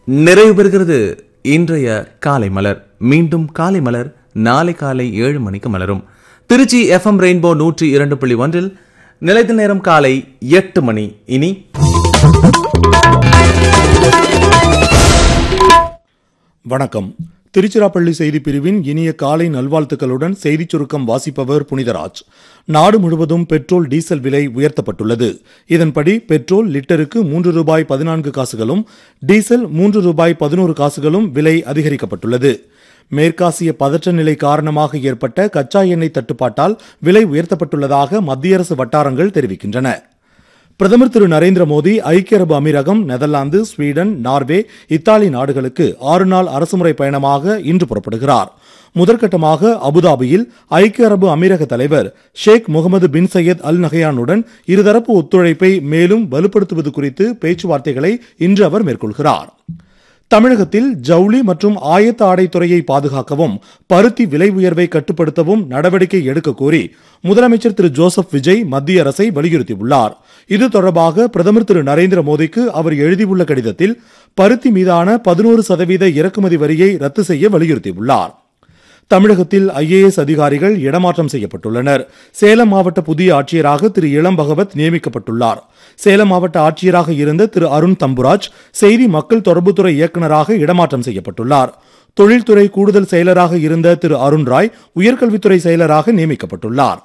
நிறைவு பெறுகிறது இன்றைய காலை மலர் மீண்டும் காலை மலர் நாளை காலை ஏழு மணிக்கு மலரும் திருச்சி எஃப்எம் ரெயின்போ நூற்றி இரண்டு புள்ளி ஒன்றில் நிலைத்த நேரம் காலை எட்டு மணி இனி வணக்கம் திருச்சிராப்பள்ளி செய்திப் பிரிவின் இனிய காலை நல்வாழ்த்துக்களுடன் செய்திச் சுருக்கம் வாசிப்பவர் புனிதராஜ் நாடு முழுவதும் பெட்ரோல் டீசல் விலை உயர்த்தப்பட்டுள்ளது இதன்படி பெட்ரோல் லிட்டருக்கு மூன்று ரூபாய் பதினான்கு காசுகளும் டீசல் மூன்று ரூபாய் பதினோரு காசுகளும் விலை அதிகரிக்கப்பட்டுள்ளது மேற்காசிய பதற்ற நிலை காரணமாக ஏற்பட்ட கச்சா எண்ணெய் தட்டுப்பாட்டால் விலை உயர்த்தப்பட்டுள்ளதாக மத்திய அரசு வட்டாரங்கள் தெரிவிக்கின்றன பிரதமர் திரு நரேந்திர மோடி ஐக்கிய அரபு அமீரகம் நெதர்லாந்து ஸ்வீடன் நார்வே இத்தாலி நாடுகளுக்கு ஆறு நாள் அரசுமுறை பயணமாக இன்று புறப்படுகிறார் முதற்கட்டமாக அபுதாபியில் ஐக்கிய அரபு அமீரக தலைவர் ஷேக் முகமது பின் சையத் அல் நஹயானுடன் இருதரப்பு ஒத்துழைப்பை மேலும் வலுப்படுத்துவது குறித்து பேச்சுவார்த்தைகளை இன்று அவர் மேற்கொள்கிறார் தமிழகத்தில் ஜவுளி மற்றும் ஆயத்த ஆடை துறையை பாதுகாக்கவும் பருத்தி விலை உயர்வை கட்டுப்படுத்தவும் நடவடிக்கை எடுக்க கோரி முதலமைச்சர் திரு ஜோசப் விஜய் மத்திய அரசை வலியுறுத்தியுள்ளார் இது தொடர்பாக பிரதமர் திரு நரேந்திர மோடிக்கு அவர் எழுதியுள்ள கடிதத்தில் பருத்தி மீதான பதினோரு சதவீத இறக்குமதி வரியை ரத்து செய்ய வலியுறுத்தியுள்ளார் தமிழகத்தில் ஐஏஎஸ் அதிகாரிகள் இடமாற்றம் செய்யப்பட்டுள்ளனர் சேலம் மாவட்ட புதிய ஆட்சியராக திரு இளம் பகவத் நியமிக்கப்பட்டுள்ளார் சேலம் மாவட்ட ஆட்சியராக இருந்த திரு அருண் தம்புராஜ் செய்தி மக்கள் தொடர்புத்துறை இயக்குநராக இடமாற்றம் செய்யப்பட்டுள்ளார் தொழில்துறை கூடுதல் செயலராக இருந்த திரு அருண் ராய் உயர்கல்வித்துறை செயலராக நியமிக்கப்பட்டுள்ளார்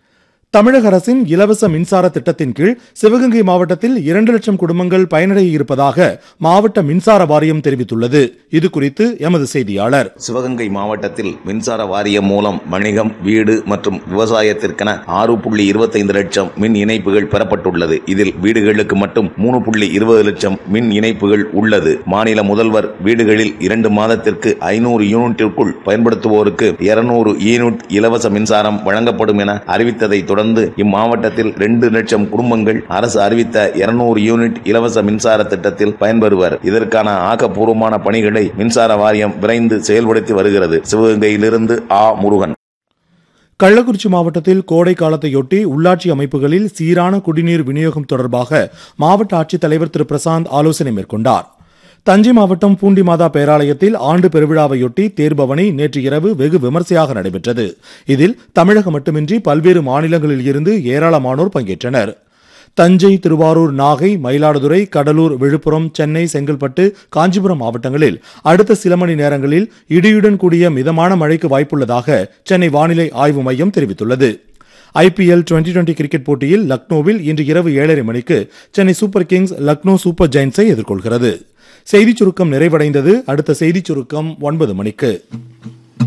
தமிழக அரசின் இலவச மின்சார திட்டத்தின் கீழ் சிவகங்கை மாவட்டத்தில் இரண்டு லட்சம் குடும்பங்கள் பயனடைய இருப்பதாக மாவட்ட மின்சார வாரியம் தெரிவித்துள்ளது இது குறித்து எமது செய்தியாளர் சிவகங்கை மாவட்டத்தில் மின்சார வாரியம் மூலம் வணிகம் வீடு மற்றும் விவசாயத்திற்கென ஆறு புள்ளி இருபத்தைந்து லட்சம் மின் இணைப்புகள் பெறப்பட்டுள்ளது இதில் வீடுகளுக்கு மட்டும் மூணு புள்ளி இருபது லட்சம் மின் இணைப்புகள் உள்ளது மாநில முதல்வர் வீடுகளில் இரண்டு மாதத்திற்கு ஐநூறு யூனிட்டிற்குள் பயன்படுத்துவோருக்கு இருநூறு யூனிட் இலவச மின்சாரம் வழங்கப்படும் என அறிவித்ததை தொடர்ந்து இம்மாவட்டத்தில் இரண்டு லட்சம் குடும்பங்கள் அரசு அறிவித்த இருநூறு யூனிட் இலவச மின்சார திட்டத்தில் பயன்பெறுவர் இதற்கான ஆக்கப்பூர்வமான பணிகளை மின்சார வாரியம் விரைந்து செயல்படுத்தி வருகிறது சிவகங்கையிலிருந்து ஆ முருகன் கள்ளக்குறிச்சி மாவட்டத்தில் கோடை காலத்தையொட்டி உள்ளாட்சி அமைப்புகளில் சீரான குடிநீர் விநியோகம் தொடர்பாக மாவட்ட ஆட்சித்தலைவர் திரு பிரசாந்த் ஆலோசனை மேற்கொண்டார் தஞ்சை மாவட்டம் பூண்டி மாதா பேராலயத்தில் ஆண்டு பெருவிழாவையொட்டி தேர்பவனி நேற்று இரவு வெகு விமர்சையாக நடைபெற்றது இதில் தமிழகம் மட்டுமின்றி பல்வேறு மாநிலங்களில் இருந்து ஏராளமானோர் பங்கேற்றனர் தஞ்சை திருவாரூர் நாகை மயிலாடுதுறை கடலூர் விழுப்புரம் சென்னை செங்கல்பட்டு காஞ்சிபுரம் மாவட்டங்களில் அடுத்த சில மணி நேரங்களில் இடியுடன் கூடிய மிதமான மழைக்கு வாய்ப்புள்ளதாக சென்னை வானிலை ஆய்வு மையம் தெரிவித்துள்ளது ஐபிஎல் டுவெண்டி டுவெண்டி கிரிக்கெட் போட்டியில் லக்னோவில் இன்று இரவு ஏழரை மணிக்கு Chennai Super Kings Lucknow Super ஜெயின்ஸை எதிர்கொள்கிறது செய்திச் சுருக்கம் நிறைவடைந்தது அடுத்த செய்திச் சுருக்கம் ஒன்பது மணிக்கு